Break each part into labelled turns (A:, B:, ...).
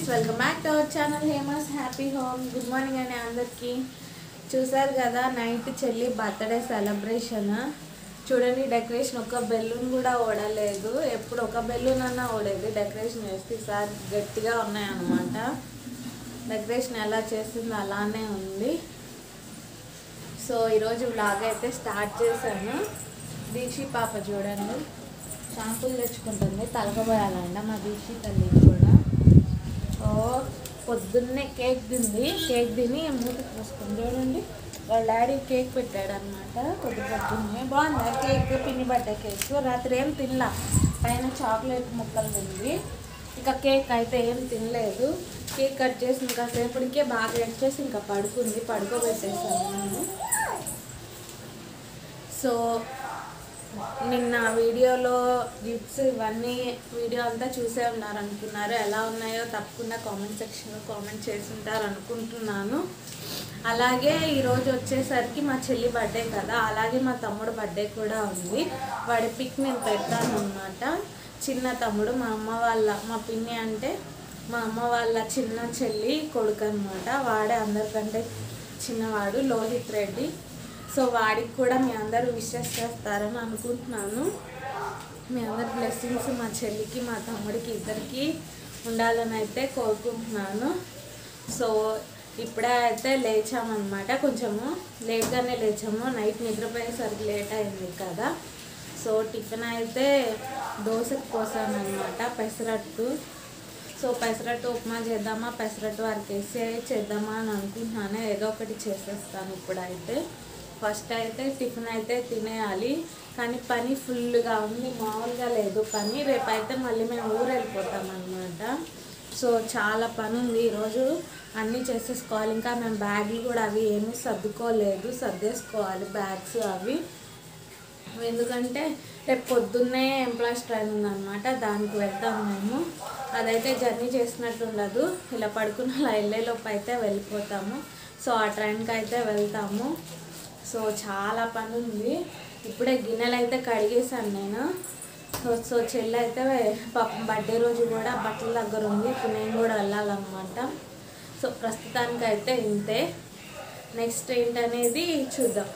A: Welcome back to our channel Hema's happy home good morning అండి అందరికీ చూసారు కదా నైట్ చెల్లి బర్త్డే సెలబ్రేషన్ చూడండి డెకరేషన్ ఒక బెలూన్ కూడా ఓడలేదు ఎప్పుడు ఒక బెలూన్ అన్నా ఓడేది డెకరేషన్ చేస్తే ఈసారి గట్టిగా ఉన్నాయన్నమాట డెకరేషన్ ఎలా చేసిందో అలానే ఉంది సో ఈరోజు వ్లాగ్ అయితే స్టార్ట్ చేశాను దీక్షి పాప చూడండి షాంపూలు తెచ్చుకుంటుంది తలకపోయాలంట మా దీక్షి తల్లి కూడా ఓ పొద్దున్నే కేక్ తింది కేక్ తిని మూత పోసుకుంది చూడండి వాళ్ళ డాడీ కేక్ పెట్టాడు అనమాట పొద్దు పొద్దున్నే బాగుంది కేక్ పిన్ని బట్టే కేక్ రాత్రి ఏం తినలా పైన చాక్లెట్ ముక్కలు తింది ఇక కేక్ అయితే ఏం తినలేదు కేక్ కట్ చేసిన కాసేపటికే బాగా ఎక్చేసి ఇంకా పడుకుంది పడుకోబెట్టేసాను నేను సో నిన్న వీడియోలో గిఫ్ట్స్ ఇవన్నీ వీడియో అంతా చూసే ఉన్నారు అనుకున్నారు ఎలా ఉన్నాయో తప్పకుండా కామెంట్ సెక్షన్లో కామెంట్ చేసి ఉంటారు అనుకుంటున్నాను అలాగే ఈరోజు వచ్చేసరికి మా చెల్లి బర్త్డే కదా అలాగే మా తమ్ముడు బర్త్డే కూడా ఉంది వాడి పిక్ నేను పెడతాను అనమాట చిన్న తమ్ముడు మా అమ్మ వాళ్ళ మా పిన్ని అంటే మా అమ్మ వాళ్ళ చిన్న చెల్లి కొడుకు అనమాట వాడే అందరికంటే చిన్నవాడు లోహిత్ రెడ్డి సో వాడికి కూడా మీ అందరూ విషెస్ చేస్తారని అనుకుంటున్నాను మీ అందరి బ్లెస్సింగ్స్ మా చెల్లికి మా తమ్ముడికి ఇద్దరికి ఉండాలని అయితే కోరుకుంటున్నాను సో ఇప్పుడే అయితే లేచామన్నమాట కొంచెము లేట్గానే లేచాము నైట్ నిద్రపోయేసరికి లేట్ అయింది కదా సో టిఫిన్ అయితే దోశకు పోసాను అనమాట పెసరట్టు సో పెసరట్టు ఉప్మా చేద్దామా పెసరట్టు వారికి వేసి చేద్దామా అని అనుకుంటున్నాను ఏదో ఒకటి చేసేస్తాను ఇప్పుడైతే ఫస్ట్ అయితే టిఫిన్ అయితే తినేయాలి కానీ పని ఫుల్గా ఉంది మామూలుగా లేదు పని రేపైతే మళ్ళీ మేము ఊరు వెళ్ళిపోతాం అనమాట సో చాలా పని ఉంది ఈరోజు అన్నీ చేసేసుకోవాలి ఇంకా మేము బ్యాగులు కూడా అవి ఏమీ సర్దుకోలేదు సర్దేసుకోవాలి బ్యాగ్స్ అవి ఎందుకంటే రేపు పొద్దున్నే ఎంప్లాయీస్ ట్రైన్ ఉందన్నమాట దానికి వెళ్తాం మేము అదైతే జర్నీ చేసినట్టు ఉండదు ఇలా పడుకున్న అలా వెళ్ళేలోపు అయితే వెళ్ళిపోతాము సో ఆ ట్రైన్కి అయితే వెళ్తాము సో చాలా పని ఉంది ఇప్పుడే గిన్నెలు అయితే కడిగేసాను నేను సో సో చెల్లి అయితే పాపం బర్త్డే రోజు కూడా బట్టల దగ్గర ఉంది ఇప్పుడు నేను కూడా వెళ్ళాలన్నమాట సో ప్రస్తుతానికి అయితే ఇంతే నెక్స్ట్ ఏంటనేది చూద్దాం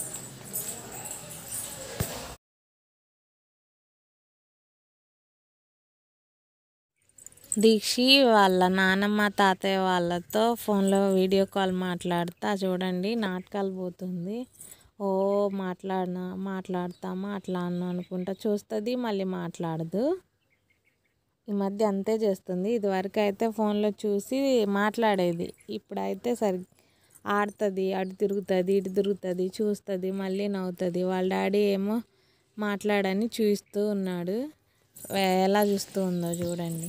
A: దీక్షి వాళ్ళ నానమ్మ తాతయ్య వాళ్ళతో ఫోన్లో వీడియో కాల్ మాట్లాడుతా చూడండి నాటకాలు పోతుంది ఓ మాట్లాడినా మాట్లాడతా మాట్లాడను అనుకుంటా చూస్తుంది మళ్ళీ మాట్లాడదు ఈ మధ్య అంతే చేస్తుంది ఇదివరకు అయితే ఫోన్లో చూసి మాట్లాడేది ఇప్పుడైతే సరి ఆడుతుంది అటు తిరుగుతుంది ఇటు తిరుగుతుంది చూస్తుంది మళ్ళీ నవ్వుతుంది వాళ్ళ డాడీ ఏమో మాట్లాడని చూస్తూ ఉన్నాడు ఎలా చూస్తూ ఉందో చూడండి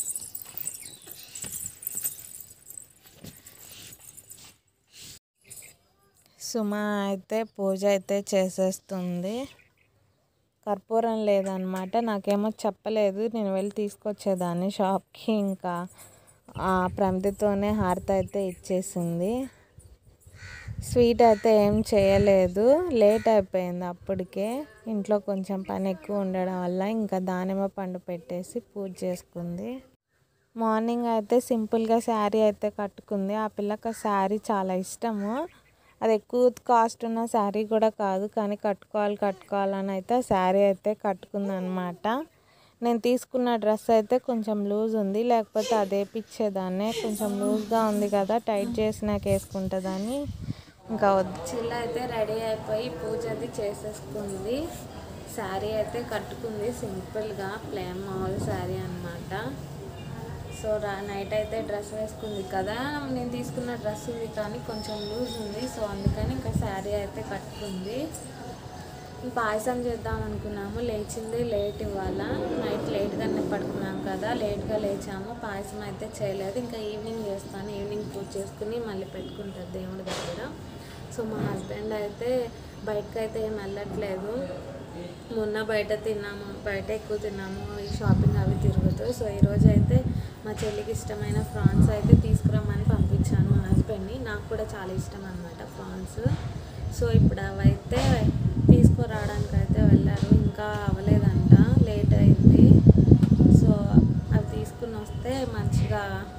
A: సుమ అయితే పూజ అయితే చేసేస్తుంది కర్పూరం లేదనమాట నాకేమో చెప్పలేదు నేను వెళ్ళి తీసుకొచ్చేదాన్ని షాప్కి ఇంకా ఆ ప్రమిదితోనే హారతి అయితే ఇచ్చేసింది స్వీట్ అయితే ఏం చేయలేదు లేట్ అయిపోయింది అప్పటికే ఇంట్లో కొంచెం పని ఎక్కువ ఉండడం వల్ల ఇంకా దానిమ్మ పండు పెట్టేసి పూజ చేసుకుంది మార్నింగ్ అయితే సింపుల్గా శారీ అయితే కట్టుకుంది ఆ పిల్లకి ఆ శారీ చాలా ఇష్టము అది ఎక్కువ కాస్ట్ ఉన్న శారీ కూడా కాదు కానీ కట్టుకోవాలి కట్టుకోవాలని అయితే శారీ అయితే కట్టుకుంది అనమాట నేను తీసుకున్న డ్రెస్ అయితే కొంచెం లూజ్ ఉంది లేకపోతే అదే పిచ్చేదాన్ని కొంచెం లూజ్గా ఉంది కదా టైట్ చేసి నాకు వేసుకుంటుందని ఇంకా వద్దు చిల్ల అయితే రెడీ అయిపోయి పూజ అది చేసేసుకుంది శారీ అయితే కట్టుకుంది సింపుల్గా ప్లేన్ మామూలు శారీ అనమాట సో రా నైట్ అయితే డ్రెస్ వేసుకుంది కదా నేను తీసుకున్న డ్రెస్ ఉంది కానీ కొంచెం లూజ్ ఉంది సో అందుకని ఇంకా శారీ అయితే కట్టుకుంది పాయసం చేద్దాం అనుకున్నాము లేచింది లేట్ ఇవాళ నైట్ లేట్గానే పడుకున్నాం కదా లేట్గా లేచాము పాయసం అయితే చేయలేదు ఇంకా ఈవినింగ్ చేస్తాను ఈవినింగ్ పూజ చేసుకుని మళ్ళీ పెట్టుకుంటారు దేవుడి దగ్గర సో మా హస్బెండ్ అయితే బయటకు అయితే ఏం వెళ్ళట్లేదు మొన్న బయట తిన్నాము బయట ఎక్కువ తిన్నాము ఈ షాపింగ్ అవి తిరుగుతూ సో ఈరోజు అయితే మా చెల్లికి ఇష్టమైన ఫ్రాన్స్ అయితే తీసుకురమ్మని పంపించాను మా హస్బెండ్ని నాకు కూడా చాలా ఇష్టం అనమాట ఫ్రాన్స్ సో ఇప్పుడు అవైతే తీసుకురావడానికి అయితే వెళ్ళారు ఇంకా అవ్వలేదంట లేట్ అయింది సో అవి తీసుకుని వస్తే మంచిగా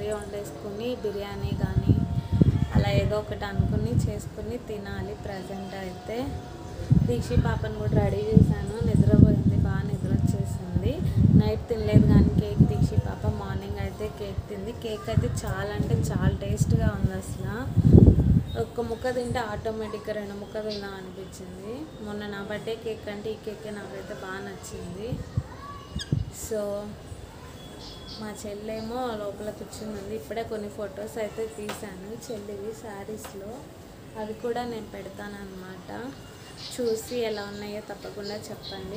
A: కర్రీ వండేసుకుని బిర్యానీ కానీ అలా ఏదో ఒకటి అనుకుని చేసుకుని తినాలి ప్రజెంట్ అయితే దీక్షి పాపను కూడా రెడీ చేశాను నిద్రపోయింది బాగా నిద్ర వచ్చేసింది నైట్ తినలేదు కానీ కేక్ దీక్షి పాప మార్నింగ్ అయితే కేక్ తింది కేక్ అయితే చాలా అంటే చాలా టేస్ట్గా ఉంది అసలు ఒక్క ముక్క తింటే ఆటోమేటిక్గా రెండు ముక్క తిందాం అనిపించింది మొన్న నా బర్త్డే కేక్ అంటే ఈ కేక్ నాకైతే బాగా నచ్చింది సో మా చెల్లేమో లోపల కూర్చుంది ఇప్పుడే కొన్ని ఫొటోస్ అయితే తీశాను చెల్లివి శారీస్లో అవి కూడా నేను పెడతాను అనమాట చూసి ఎలా ఉన్నాయో తప్పకుండా చెప్పండి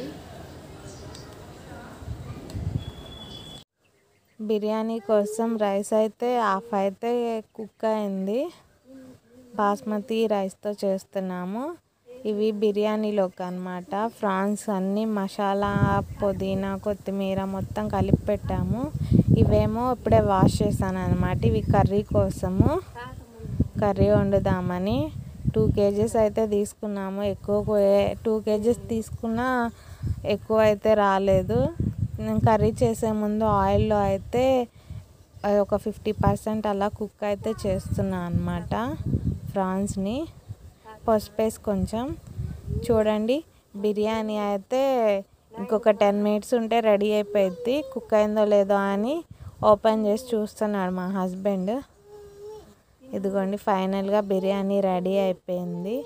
A: బిర్యానీ కోసం రైస్ అయితే హాఫ్ అయితే కుక్ అయింది బాస్మతి రైస్తో చేస్తున్నాము ఇవి బిర్యానీలోకి అనమాట ఫ్రాన్స్ అన్ని మసాలా పుదీనా కొత్తిమీర మొత్తం కలిపి పెట్టాము ఇవేమో ఇప్పుడే వాష్ చేశాను అనమాట ఇవి కర్రీ కోసము కర్రీ వండుదామని టూ కేజెస్ అయితే తీసుకున్నాము ఎక్కువ టూ కేజెస్ తీసుకున్నా ఎక్కువ అయితే రాలేదు నేను కర్రీ చేసే ముందు ఆయిల్లో అయితే ఒక ఫిఫ్టీ పర్సెంట్ అలా కుక్ అయితే చేస్తున్నా అనమాట ఫ్రాన్స్ని పసుపు వేసి కొంచెం చూడండి బిర్యానీ అయితే ఇంకొక టెన్ మినిట్స్ ఉంటే రెడీ అయిపోయింది కుక్ అయిందో లేదో అని ఓపెన్ చేసి చూస్తున్నాడు మా హస్బెండ్ ఇదిగోండి ఫైనల్గా బిర్యానీ రెడీ అయిపోయింది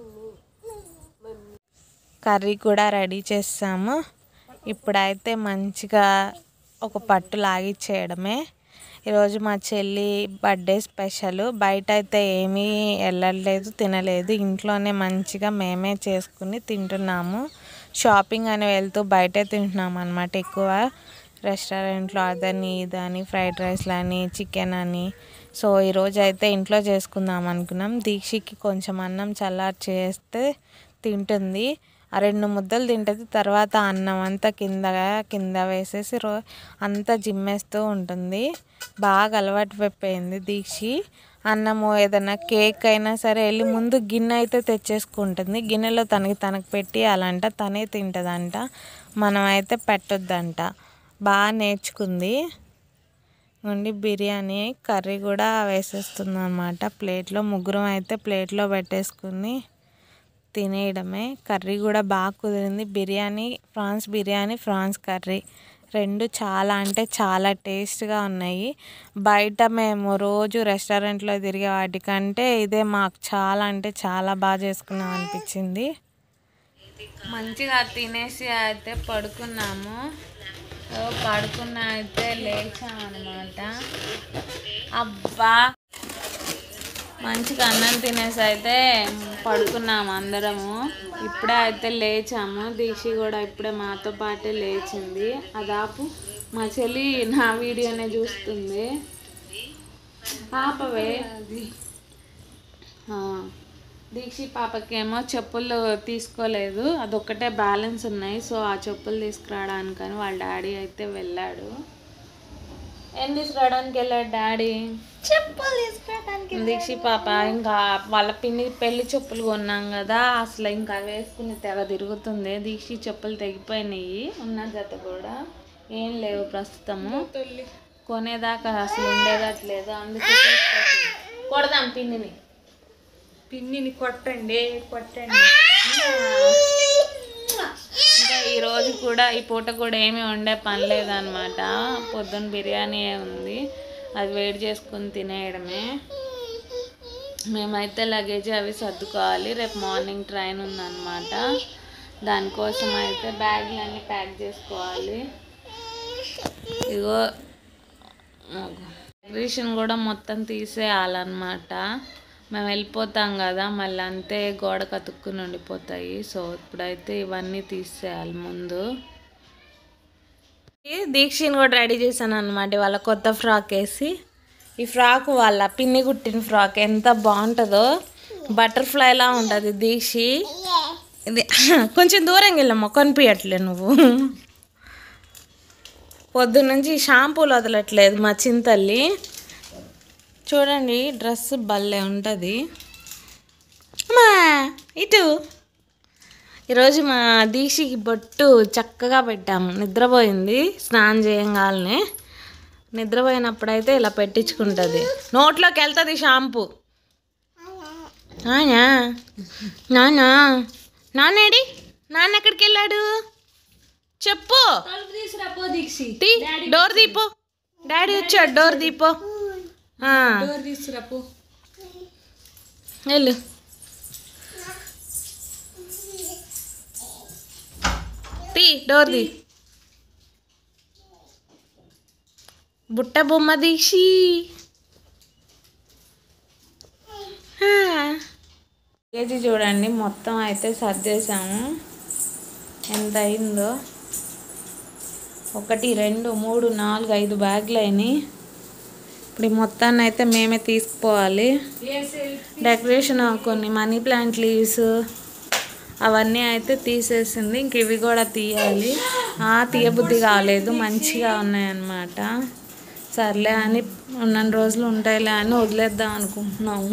A: కర్రీ కూడా రెడీ చేసాము ఇప్పుడైతే మంచిగా ఒక పట్టు లాగిచ్చేయడమే ఈరోజు మా చెల్లి బర్త్డే స్పెషల్ బయట అయితే ఏమీ వెళ్ళలేదు తినలేదు ఇంట్లోనే మంచిగా మేమే చేసుకుని తింటున్నాము షాపింగ్ అని వెళ్తూ బయటే తింటున్నాం అనమాట ఎక్కువ రెస్టారెంట్లో అదని ఇదని ఫ్రైడ్ రైస్లు అని చికెన్ అని సో ఈరోజు అయితే ఇంట్లో చేసుకుందాం అనుకున్నాం దీక్షకి కొంచెం అన్నం చల్లారి చేస్తే తింటుంది ఆ రెండు ముద్దలు తింటుంది తర్వాత అన్నం అంతా కింద కింద వేసేసి రో అంతా జిమ్మేస్తూ ఉంటుంది బాగా అలవాటు అయిపోయింది దీక్షి అన్నము ఏదైనా కేక్ అయినా సరే వెళ్ళి ముందు గిన్నె అయితే తెచ్చేసుకుంటుంది గిన్నెలో తనకి తనకు పెట్టి అలాంట తనే తింటుందంట మనం అయితే పెట్టొద్దంట బాగా నేర్చుకుంది ఉండి బిర్యానీ కర్రీ కూడా వేసేస్తుంది అనమాట ప్లేట్లో ముగ్గురం అయితే ప్లేట్లో పెట్టేసుకుని తినేయడమే కర్రీ కూడా బాగా కుదిరింది biryani prawns biryani prawns curry రెండు చాలా అంటే చాలా టేస్ట్గా ఉన్నాయి బయట మేము రోజు రెస్టారెంట్లో తిరిగే వాటికంటే ఇదే మాకు చాలా అంటే చాలా బాగా చేసుకున్నాం అనిపించింది మంచిగా తినేసి అయితే పడుకున్నాము ఓ పడుకున్న అయితే లేచామన్నమాట అబ్బా మంచిగా అన్నం తినేసి అయితే పడుకున్నాము అందరము ఇప్పుడే అయితే లేచాము దీక్షి కూడా ఇప్పుడే మాతో పాటే లేచింది అదాపు మా చెల్లి నా వీడియోనే చూస్తుంది పాపవే ఆ, దీక్షి పాపకేమో చెప్పులు తీసుకోలేదు అదొక్కటే బ్యాలెన్స్ ఉన్నాయి సో ఆ చెప్పులు తీసుకురావడానికని వాళ్ళ డాడీ అయితే వెళ్ళాడు ఏం తీసుకురావడానికి వెళ్ళాడు డాడీ
B: చెప్పులు తీసుకోవడానికి
A: దీక్షి పాప ఇంకా వాళ్ళ పిన్ని పెళ్లి చెప్పులు కొన్నాం కదా అసలు ఇంకా అవి వేసుకుని తెగ తిరుగుతుంది దీక్షి చెప్పులు తెగిపోయినాయి ఉన్న జత కూడా ఏం లేవు ప్రస్తుతము కొనేదాకా అసలు ఉండేదట్లేదు అందుకే తీసుకోవట్లేదు. కొడదాం పిన్నిని పిన్నిని కొట్టండి కొట్టండి ఇంకా ఈ రోజు కూడా ఈ పూట కూడా ఏమీ వండే పని లేదనమాట పొద్దున్న బిర్యానీ ఉంది అది వేడి చేసుకుని తినేయడమే మేమైతే లగేజ్ అవి సర్దుకోవాలి రేపు మార్నింగ్ ట్రైన్ ఉందన్నమాట దానికోసం అయితే బ్యాగ్లు అన్నీ ప్యాక్ చేసుకోవాలి ఇగో డెకరేషన్ కూడా మొత్తం తీసేయాలన్నమాట మేము వెళ్ళిపోతాం కదా మళ్ళీ అంతే గోడ కతుక్కుని ఉండిపోతాయి సో ఇప్పుడైతే ఇవన్నీ తీసేయాలి ముందు ఈ దీక్షని కూడా రెడీ చేశాను అనమాట వాళ్ళ కొత్త ఫ్రాక్ వేసి ఈ ఫ్రాక్ వాళ్ళ పిన్ని కుట్టిన ఫ్రాక్ ఎంత బాగుంటుందో బటర్ఫ్లైలా ఉంటుంది దీక్షి ఇది కొంచెం దూరంగా వెళ్ళమ్మా కొనిపించట్లే నువ్వు పొద్దున్నుంచి షాంపూలు వదలట్లేదు మా చింతల్లి చూడండి డ్రెస్ భలే ఉంటుంది అమ్మా ఇటు ఈరోజు మా దీక్షకి బొట్టు చక్కగా పెట్టాము నిద్రపోయింది స్నానం చేయంగానే నిద్రపోయినప్పుడైతే ఇలా పెట్టించుకుంటుంది నోట్లోకి వెళ్తుంది షాంపూ నానా నానా నాన్నేడి నాన్న ఎక్కడికి వెళ్ళాడు చెప్పు
B: తీసుకురాపో దీక్షి
A: తీ డోర్ దీపో డాడీ వచ్చాడు డోర్ దీపో ఆ,
B: డోర్ తీసుకురాపో
A: వెళ్ళు తీ డోర్ దీ బుట్ట బొమ్మ దీక్షి కేజీ చూడండి మొత్తం అయితే సర్దేశాము ఎంత అయిందో ఒకటి రెండు మూడు నాలుగు ఐదు బ్యాగులు అయినాయి ఇప్పుడు ఈ మొత్తాన్ని అయితే మేమే తీసుకుపోవాలి డెకరేషన్ కొన్ని మనీ ప్లాంట్ లీవ్స్ అవన్నీ అయితే తీసేసింది ఇంక ఇవి కూడా తీయాలి ఆ తీయబుద్ధి కాలేదు మంచిగా ఉన్నాయన్నమాట సర్లే అని ఉన్న రోజులు ఉంటాయిలే అని వదిలేద్దాం అనుకుంటున్నాము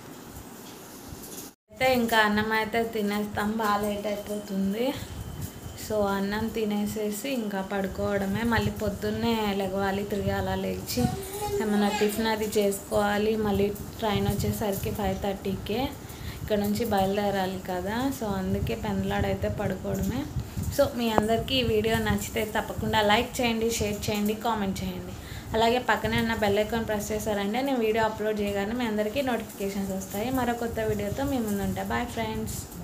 A: అయితే ఇంకా అన్నం అయితే తినేస్తాం బాగా లేట్ అయిపోతుంది సో అన్నం తినేసేసి ఇంకా పడుకోవడమే మళ్ళీ పొద్దున్నే లెగవాలి తిరగాల లేచి ఏమైనా టిఫిన్ అది చేసుకోవాలి మళ్ళీ ట్రైన్ వచ్చేసరికి ఫైవ్ థర్టీకే ఇక్కడ నుంచి బయలుదేరాలి కదా సో అందుకే పెందలాడైతే పడుకోవడమే సో మీ అందరికీ ఈ వీడియో నచ్చితే తప్పకుండా లైక్ చేయండి షేర్ చేయండి కామెంట్ చేయండి అలాగే పక్కనే ఉన్న బెల్ ఐకాన్ ప్రెస్ చేశారంటే నేను వీడియో అప్లోడ్ చేయగానే మీ అందరికీ నోటిఫికేషన్స్ వస్తాయి మరో కొత్త వీడియోతో మీ ముందుంటా బాయ్ ఫ్రెండ్స్